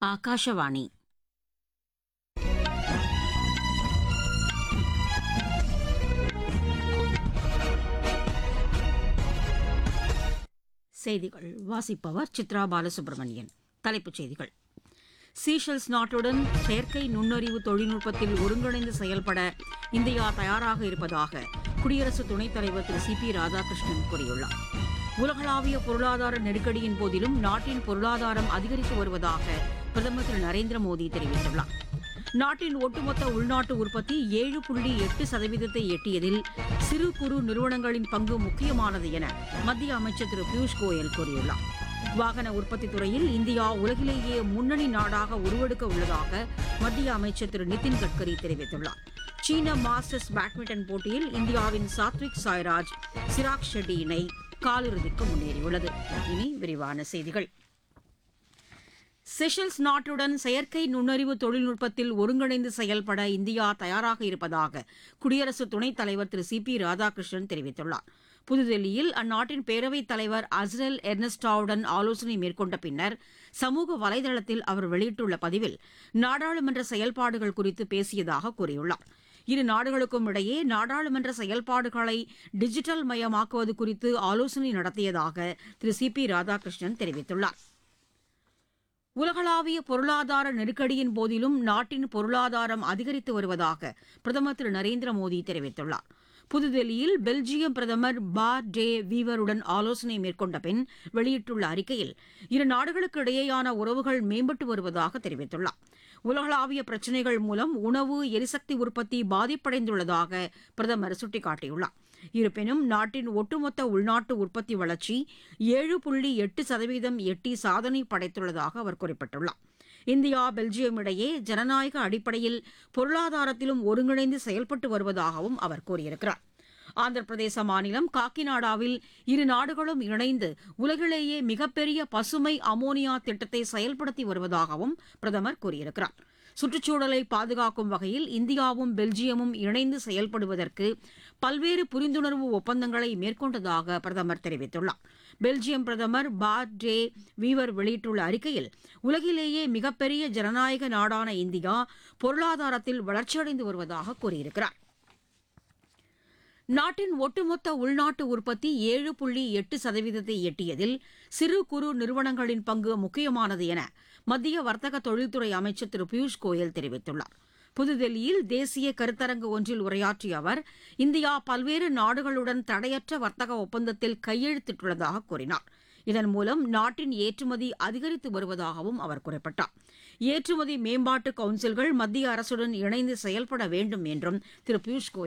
ಆಕಾಶವಾಣಿ செய்திகள் வாசிப்பவர் சித்ரா பாலசுப்ரமணியன் தலைப்புச் செய்திகள் சீஷெல்ஸ் நாட்டுடன் செயற்கை நுண்ணறிவு தொழில்நுட்பத்தில் ஒருங்கிணைந்து செயல்பட இந்தியா தயாராக இருப்பதாக குடியரசு துணைத் தலைவர் திரு சி பி ராதாகிருஷ்ணன் கூறியுள்ளார் உலகளாவிய பொருளாதார நெருக்கடியின் போதிலும் நாட்டின் பொருளாதாரம் அதிகரித்து வருவதாக பிரதமர் திரு நரேந்திர மோடி தெரிவித்துள்ளார் நாட்டின் ஒட்டுமொத்த உள்நாட்டு உற்பத்தி ஏழு புள்ளி எட்டு சதவீதத்தை எட்டியதில் சிறு குறு நிறுவனங்களின் பங்கு முக்கியமானது என மத்திய அமைச்சர் திரு பியூஷ் கோயல் கூறியுள்ளார் வாகன உற்பத்தி துறையில் இந்தியா உலகிலேயே முன்னணி நாடாக உருவெடுக்க உள்ளதாக மத்திய அமைச்சர் திரு நிதின் கட்கரி தெரிவித்துள்ளார் சீன மாஸ்டர்ஸ் பேட்மிண்டன் போட்டியில் இந்தியாவின் சாத்விக் சாய்ராஜ் சிராக் ஷெட்டி இணை காலிறுதிக்கு முன்னேறியுள்ளது இனி விரிவான செய்திகள் செஷல்ஸ் நாட்டுடன் செயற்கை நுண்ணறிவு தொழில்நுட்பத்தில் ஒருங்கிணைந்து செயல்பட இந்தியா தயாராக இருப்பதாக குடியரசு துணைத் தலைவர் திரு சி பி ராதாகிருஷ்ணன் தெரிவித்துள்ளார் புதுதில்லியில் அந்நாட்டின் பேரவைத் தலைவர் அஸ்ரல் எர்னஸ்டாவுடன் ஆலோசனை மேற்கொண்ட பின்னர் சமூக வலைதளத்தில் அவர் வெளியிட்டுள்ள பதிவில் நாடாளுமன்ற செயல்பாடுகள் குறித்து பேசியதாக கூறியுள்ளார் இரு நாடுகளுக்கும் இடையே நாடாளுமன்ற செயல்பாடுகளை டிஜிட்டல் மயமாக்குவது குறித்து ஆலோசனை நடத்தியதாக திரு சி பி ராதாகிருஷ்ணன் தெரிவித்துள்ளார் உலகளாவிய பொருளாதார நெருக்கடியின் போதிலும் நாட்டின் பொருளாதாரம் அதிகரித்து வருவதாக பிரதமர் திரு நரேந்திர மோடி தெரிவித்துள்ளார் புதுதில்லியில் பெல்ஜியம் பிரதமர் பார் டே வீவருடன் ஆலோசனை மேற்கொண்ட பின் வெளியிட்டுள்ள அறிக்கையில் இரு நாடுகளுக்கு இடையேயான உறவுகள் மேம்பட்டு வருவதாக தெரிவித்துள்ளார் உலகளாவிய பிரச்சினைகள் மூலம் உணவு எரிசக்தி உற்பத்தி பாதிப்படைந்துள்ளதாக பிரதமர் சுட்டிக்காட்டியுள்ளார் இருப்பினும் நாட்டின் ஒட்டுமொத்த உள்நாட்டு உற்பத்தி வளர்ச்சி ஏழு புள்ளி எட்டு சதவீதம் எட்டி சாதனை படைத்துள்ளதாக அவர் குறிப்பிட்டுள்ளார் இந்தியா பெல்ஜியம் இடையே ஜனநாயக அடிப்படையில் பொருளாதாரத்திலும் ஒருங்கிணைந்து செயல்பட்டு வருவதாகவும் அவர் கூறியிருக்கிறார் ஆந்திர பிரதேச மாநிலம் காக்கிநாடாவில் இரு நாடுகளும் இணைந்து உலகிலேயே மிகப்பெரிய பசுமை அமோனியா திட்டத்தை செயல்படுத்தி வருவதாகவும் பிரதமர் கூறியிருக்கிறார் சுற்றுச்சூழலை பாதுகாக்கும் வகையில் இந்தியாவும் பெல்ஜியமும் இணைந்து செயல்படுவதற்கு பல்வேறு புரிந்துணர்வு ஒப்பந்தங்களை மேற்கொண்டதாக பிரதமர் தெரிவித்துள்ளார் பெல்ஜியம் பிரதமர் பார் டே வீவர் வெளியிட்டுள்ள அறிக்கையில் உலகிலேயே மிகப்பெரிய ஜனநாயக நாடான இந்தியா பொருளாதாரத்தில் வளர்ச்சியடைந்து வருவதாக கூறியிருக்கிறார் நாட்டின் ஒட்டுமொத்த உள்நாட்டு உற்பத்தி ஏழு புள்ளி எட்டு சதவீதத்தை எட்டியதில் சிறு குறு நிறுவனங்களின் பங்கு முக்கியமானது என மத்திய வர்த்தக தொழில்துறை அமைச்சர் திரு பியூஷ் கோயல் தெரிவித்துள்ளார் புதுதில்லியில் தேசிய கருத்தரங்கு ஒன்றில் உரையாற்றிய அவர் இந்தியா பல்வேறு நாடுகளுடன் தடையற்ற வர்த்தக ஒப்பந்தத்தில் கையெழுத்திட்டுள்ளதாக கூறினார் இதன் மூலம் நாட்டின் ஏற்றுமதி அதிகரித்து வருவதாகவும் அவர் குறிப்பிட்டார் ஏற்றுமதி மேம்பாட்டு கவுன்சில்கள் மத்திய அரசுடன் இணைந்து செயல்பட வேண்டும் என்றும் திரு பியூஷ் கோயல்